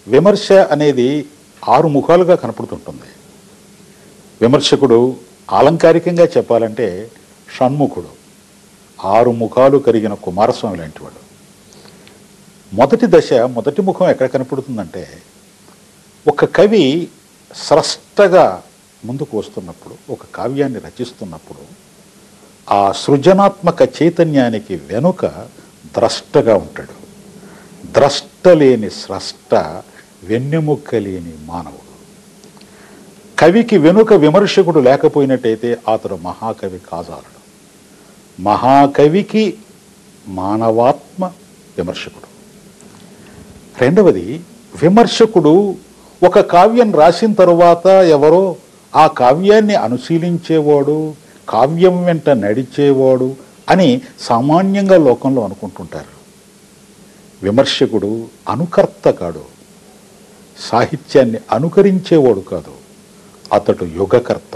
విమర్శ అనేది ఆరు ముఖాలుగా కనపడుతుంటుంది విమర్శకుడు ఆలంకారికంగా చెప్పాలంటే షణ్ముఖుడు ఆరు ముఖాలు కలిగిన కుమారస్వామి లాంటివాడు మొదటి దశ మొదటి ముఖం ఎక్కడ కనపడుతుందంటే ఒక కవి స్రష్టగా ముందుకు వస్తున్నప్పుడు ఒక కావ్యాన్ని రచిస్తున్నప్పుడు ఆ సృజనాత్మక చైతన్యానికి వెనుక ద్రష్టగా ఉంటాడు ద్రష్ట లేని స్రష్ట వెన్నెముక్క లేని మానవుడు కవికి వెనుక విమర్శకుడు లేకపోయినట్టయితే అతడు మహాకవి కాజాలడు మహాకవికి మానవాత్మ విమర్శకుడు రెండవది విమర్శకుడు ఒక కావ్యం రాసిన తరువాత ఎవరో ఆ కావ్యాన్ని అనుశీలించేవాడు కావ్యం వెంట నడిచేవాడు అని సామాన్యంగా లోకంలో అనుకుంటుంటారు విమర్శకుడు అనుకర్త కాడు సాహిత్యాన్ని అనుకరించేవాడు కాదు అతడు యుగకర్త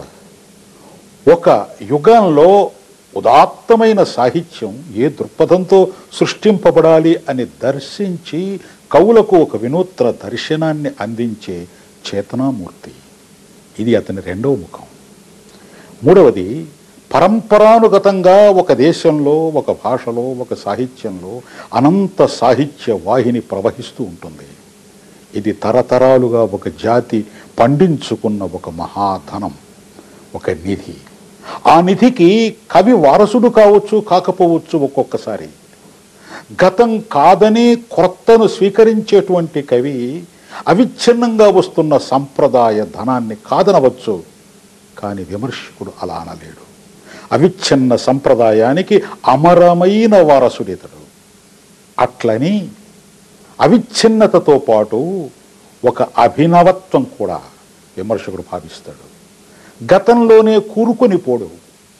ఒక యుగంలో ఉదాత్తమైన సాహిత్యం ఏ దృక్పథంతో సృష్టింపబడాలి అని దర్శించి కవులకు ఒక వినూత్న దర్శనాన్ని అందించే చేతనామూర్తి ఇది అతని రెండవ ముఖం మూడవది పరంపరానుగతంగా ఒక దేశంలో ఒక భాషలో ఒక సాహిత్యంలో అనంత సాహిత్య వాహిని ప్రవహిస్తూ ఉంటుంది ఇది తరతరాలుగా ఒక జాతి పండించుకున్న ఒక మహాధనం ఒక నిధి ఆ నిధికి కవి వారసుడు కావచ్చు కాకపోవచ్చు ఒక్కొక్కసారి గతం కాదని క్రొత్తను స్వీకరించేటువంటి కవి అవిచ్ఛిన్నంగా వస్తున్న సంప్రదాయ ధనాన్ని కాదనవచ్చు కానీ విమర్శకుడు అలా అనలేడు అవిచ్ఛిన్న సంప్రదాయానికి అమరమైన వారసుడితడు అట్లని అవిచ్ఛిన్నతతో పాటు ఒక అభినవత్వం కూడా విమర్శకుడు భావిస్తాడు గతంలోనే కూరుకొని పోడు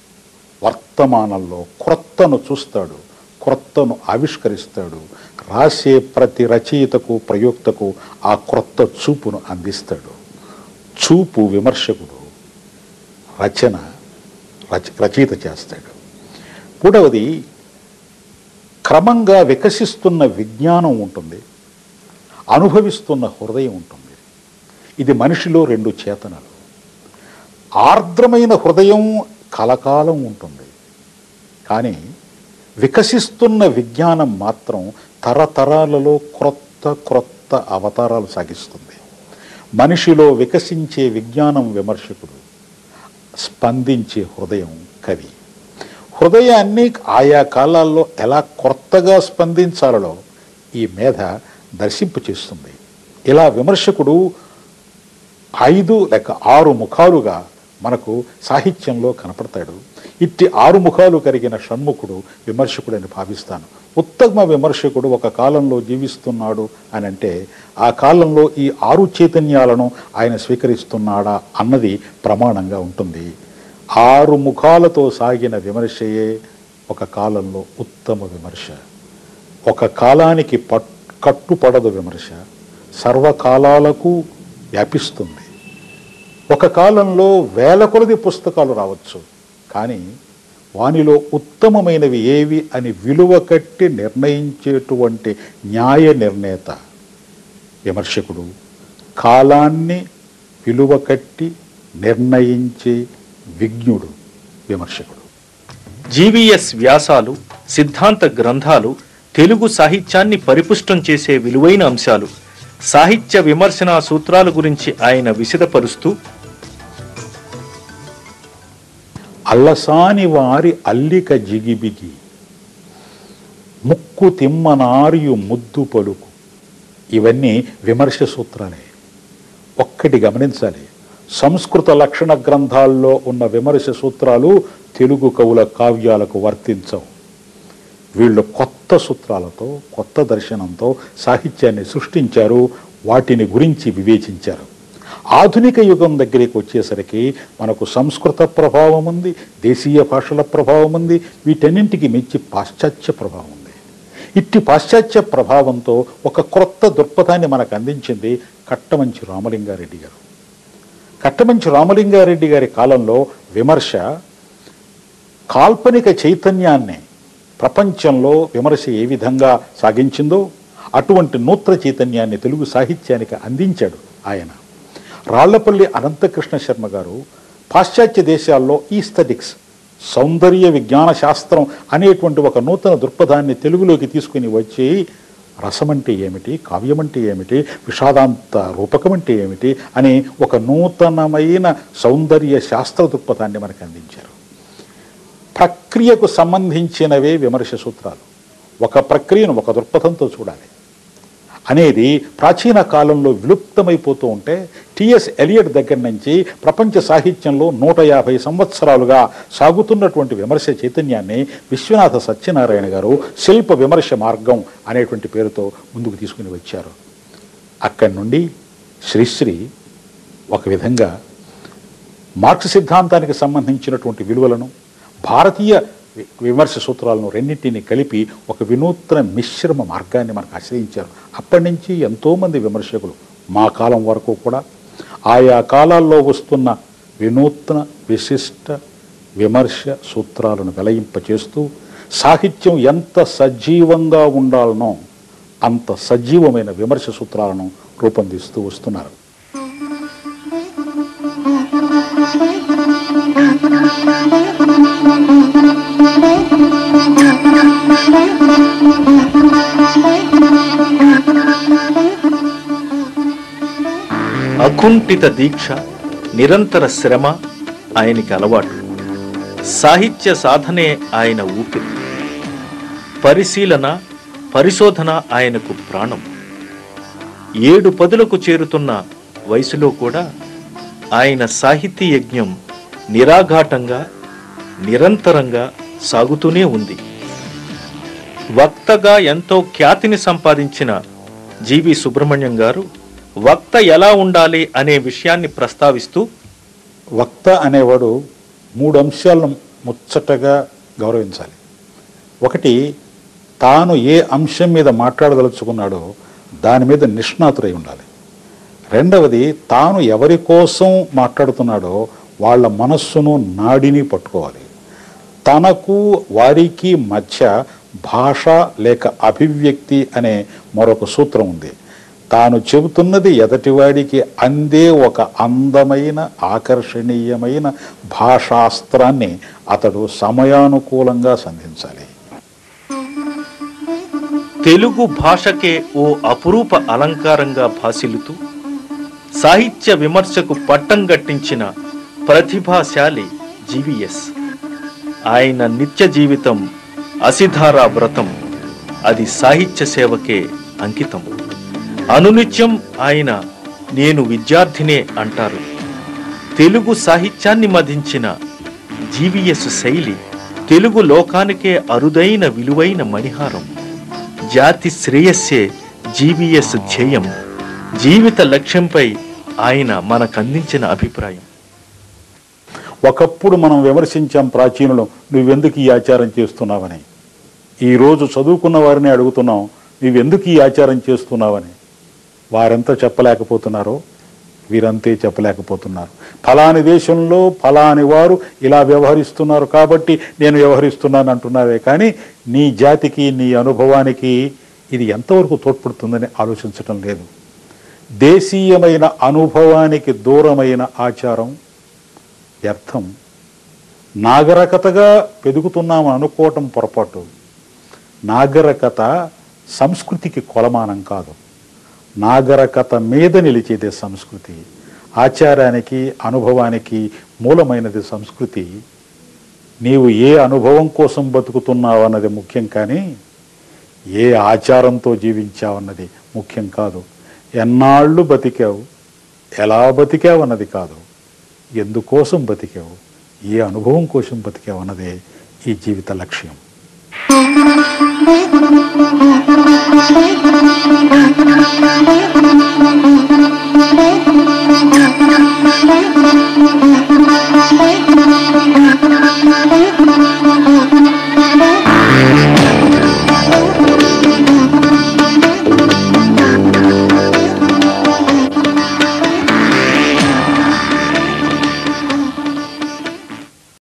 వర్తమానంలో క్రొత్తను చూస్తాడు క్రొత్తను ఆవిష్కరిస్తాడు రాసే ప్రతి రచయితకు ప్రయోక్తకు ఆ క్రొత్త చూపును అందిస్తాడు చూపు విమర్శకుడు రచన రచ రచయిత చేస్తాడు మూడవది క్రమంగా వికసిస్తున్న విజ్ఞానం ఉంటుంది అనుభవిస్తున్న హృదయం ఉంటుంది ఇది మనిషిలో రెండు చేతనలు ఆర్ద్రమైన హృదయం కలకాలం ఉంటుంది కానీ వికసిస్తున్న విజ్ఞానం మాత్రం తరతరాలలో క్రొత్త క్రొత్త అవతారాలు సాగిస్తుంది మనిషిలో వికసించే విజ్ఞానం విమర్శకుడు స్పందించే హృదయం కవి హృదయాన్ని ఆయా కాలాల్లో ఎలా కొత్తగా స్పందించాలలో ఈ మేధ దర్శింపు చేస్తుంది ఇలా విమర్శకుడు ఐదు లేక ఆరు ముఖాలుగా మనకు సాహిత్యంలో కనపడతాడు ఇట్టి ఆరు ముఖాలు కలిగిన షణ్ముఖుడు విమర్శకుడని భావిస్తాను ఉత్తమ విమర్శకుడు ఒక కాలంలో జీవిస్తున్నాడు అని అంటే ఆ కాలంలో ఈ ఆరు చైతన్యాలను ఆయన స్వీకరిస్తున్నాడా అన్నది ప్రమాణంగా ఉంటుంది ఆరు ముఖాలతో సాగిన విమర్శయే ఒక కాలంలో ఉత్తమ విమర్శ ఒక కాలానికి పట్ కట్టుపడదు విమర్శ సర్వకాలాలకు వ్యాపిస్తుంది ఒక కాలంలో వేల కొలది పుస్తకాలు రావచ్చు కానీ వానిలో ఉత్తమమైనవి ఏవి అని విలువ కట్టి నిర్ణయించేటువంటి న్యాయ నిర్ణేత విమర్శకుడు కాలాన్ని విలువ కట్టి నిర్ణయించే విజ్ఞుడు విమర్శకుడు జీవీఎస్ వ్యాసాలు సిద్ధాంత గ్రంథాలు తెలుగు సాహిత్యాన్ని పరిపుష్టం చేసే విలువైన అంశాలు సాహిత్య విమర్శనా సూత్రాల గురించి ఆయన విశదపరుస్తూ అల్లసాని వారి అల్లిక జిగిబిగి ముక్కు తిమ్మనారియు ముద్దు పలుకు ఇవన్నీ విమర్శ సూత్రాలే ఒక్కటి గమనించాలి సంస్కృత లక్షణ గ్రంథాల్లో ఉన్న విమర్శ సూత్రాలు తెలుగు కవుల కావ్యాలకు వర్తించవు వీళ్ళు కొత్త సూత్రాలతో కొత్త దర్శనంతో సాహిత్యాన్ని సృష్టించారు వాటిని గురించి వివేచించారు ఆధునిక యుగం దగ్గరికి వచ్చేసరికి మనకు సంస్కృత ప్రభావం ఉంది దేశీయ భాషల ప్రభావం ఉంది వీటన్నింటికి మించి పాశ్చాత్య ప్రభావం ఉంది ఇట్టి పాశ్చాత్య ప్రభావంతో ఒక క్రొత్త దృక్పథాన్ని మనకు అందించింది కట్టమంచి రామలింగారెడ్డి గారు కట్టమంచి రామలింగారెడ్డి గారి కాలంలో విమర్శ కాల్పనిక చైతన్యాన్ని ప్రపంచంలో విమర్శ ఏ విధంగా సాగించిందో అటువంటి నూత్న చైతన్యాన్ని తెలుగు సాహిత్యానికి అందించాడు ఆయన రాళ్లపల్లి అనంతకృష్ణ శర్మ గారు పాశ్చాత్య దేశాల్లో ఈస్థెటిక్స్ సౌందర్య విజ్ఞాన శాస్త్రం అనేటువంటి ఒక నూతన దృక్పథాన్ని తెలుగులోకి తీసుకుని వచ్చి రసం అంటే ఏమిటి కావ్యం అంటే ఏమిటి విషాదాంత రూపకం అంటే ఏమిటి అని ఒక నూతనమైన సౌందర్య శాస్త్ర దృక్పథాన్ని మనకు అందించారు ప్రక్రియకు సంబంధించినవే విమర్శ సూత్రాలు ఒక ప్రక్రియను ఒక దృక్పథంతో చూడాలి అనేది ప్రాచీన కాలంలో విలుప్తమైపోతూ ఉంటే టిఎస్ ఎలియట్ దగ్గర నుంచి ప్రపంచ సాహిత్యంలో నూట యాభై సంవత్సరాలుగా సాగుతున్నటువంటి విమర్శ చైతన్యాన్ని విశ్వనాథ సత్యనారాయణ గారు శిల్ప విమర్శ మార్గం అనేటువంటి పేరుతో ముందుకు తీసుకుని వచ్చారు అక్కడి నుండి శ్రీశ్రీ ఒక విధంగా మార్క్స్ సిద్ధాంతానికి సంబంధించినటువంటి విలువలను భారతీయ వి- విమర్శ సూత్రాలను రెండింటిని కలిపి ఒక వినూత్న మిశ్రమ మార్గాన్ని మనకు ఆశ్రయించారు అప్పటి నుంచి ఎంతోమంది విమర్శకులు మా కాలం వరకు కూడా ఆయా కాలాల్లో వస్తున్న వినూత్న విశిష్ట విమర్శ సూత్రాలను వెలయింపచేస్తూ సాహిత్యం ఎంత సజీవంగా ఉండాలనో అంత సజీవమైన విమర్శ సూత్రాలను రూపొందిస్తూ వస్తున్నారు అకుంఠిత దీక్ష నిరంతర శ్రమ ఆయనకి అలవాటు సాహిత్య సాధనే ఆయన ఊపిరి పరిశీలన పరిశోధన ఆయనకు ప్రాణం ఏడు పదులకు చేరుతున్న వయసులో కూడా ఆయన సాహితీ యజ్ఞం నిరాఘాటంగా నిరంతరంగా సాగుతూనే ఉంది వక్తగా ఎంతో ఖ్యాతిని సంపాదించిన జీవి సుబ్రహ్మణ్యం గారు వక్త ఎలా ఉండాలి అనే విషయాన్ని ప్రస్తావిస్తూ వక్త అనేవాడు మూడు అంశాలను ముచ్చటగా గౌరవించాలి ఒకటి తాను ఏ అంశం మీద మాట్లాడదలుచుకున్నాడో దాని మీద నిష్ణాతుడై ఉండాలి రెండవది తాను ఎవరి కోసం మాట్లాడుతున్నాడో వాళ్ళ మనస్సును నాడిని పట్టుకోవాలి తనకు వారికి మధ్య భాష లేక అభివ్యక్తి అనే మరొక సూత్రం ఉంది తాను చెబుతున్నది ఎదటివాడికి అందే ఒక అందమైన ఆకర్షణీయమైన భాషాస్త్రాన్ని అతడు సమయానుకూలంగా సంధించాలి తెలుగు భాషకే ఓ అపురూప అలంకారంగా భాసిల్లుతూ సాహిత్య విమర్శకు పట్టం గట్టించిన ప్రతిభాశాలి జీవీఎస్ ఆయన నిత్య జీవితం అసిధారా వ్రతం అది సాహిత్య సేవకే అంకితం అనునిత్యం ఆయన నేను విద్యార్థినే అంటారు తెలుగు సాహిత్యాన్ని మదించిన జీవీఎస్ శైలి తెలుగు లోకానికే అరుదైన విలువైన మణిహారం జాతి శ్రేయస్సే జీవీఎస్ ధ్యేయం జీవిత లక్ష్యంపై ఆయన మనకందించిన అభిప్రాయం ఒకప్పుడు మనం విమర్శించాం ప్రాచీనులు నువ్వెందుకు ఈ ఆచారం చేస్తున్నావని ఈరోజు చదువుకున్న వారిని అడుగుతున్నాం నువ్వెందుకు ఈ ఆచారం చేస్తున్నావని వారెంత చెప్పలేకపోతున్నారో వీరంతే చెప్పలేకపోతున్నారు ఫలాని దేశంలో ఫలాని వారు ఇలా వ్యవహరిస్తున్నారు కాబట్టి నేను వ్యవహరిస్తున్నాను అంటున్నావే కానీ నీ జాతికి నీ అనుభవానికి ఇది ఎంతవరకు తోడ్పడుతుందని ఆలోచించటం లేదు దేశీయమైన అనుభవానికి దూరమైన ఆచారం వ్యర్థం నాగరికతగా పెరుగుతున్నామని అనుకోవటం పొరపాటు నాగరికత సంస్కృతికి కొలమానం కాదు నాగరికత మీద నిలిచేదే సంస్కృతి ఆచారానికి అనుభవానికి మూలమైనది సంస్కృతి నీవు ఏ అనుభవం కోసం బతుకుతున్నావు అన్నది ముఖ్యం కానీ ఏ ఆచారంతో జీవించావన్నది ముఖ్యం కాదు ఎన్నాళ్ళు బతికావు ఎలా బతికావు అన్నది కాదు ఎందుకోసం బతికావు ఏ అనుభవం కోసం బతికావు అన్నదే ఈ జీవిత లక్ష్యం